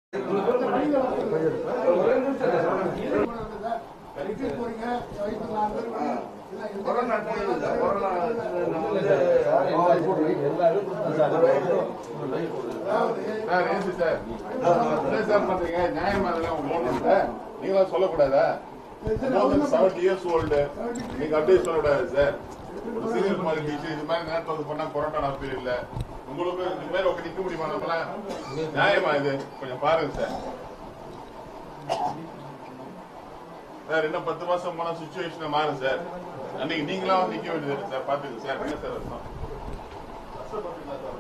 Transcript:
corona time இல்ல corona நம்ம வந்து சார் ஏசி சார் என்ன சார் பண்றீங்க நியாயமா இதெல்லாம் உங்க ஓனர் சார் நீங்களா சொல்லக்கூடாதா செவன்டி இயர்ஸ் ஓல்டு நீங்க அப்படியே சொல்லக்கூடாது சார் ஒரு சீனியர் மாதிரி டீச்சர் இது மாதிரி நேரத்தில் வந்து பண்ணா கொரோனா நாற்பது இல்ல உங்களுக்கு இது மாதிரி உங்க நிக்க முடியுமா நம்மளாம் நியாயமா இது கொஞ்சம் பாருங்க சார் சார் இன்னும் பத்து மாசம் போனா சுச்சுவேஷன் மாறும் சார் அன்னைக்கு நீங்களா வந்து நிக்க வேண்டியது சார் பாத்துங்க சார் என்ன சார் அர்த்தம் கஷ்டப்பட்டுங்களா சார்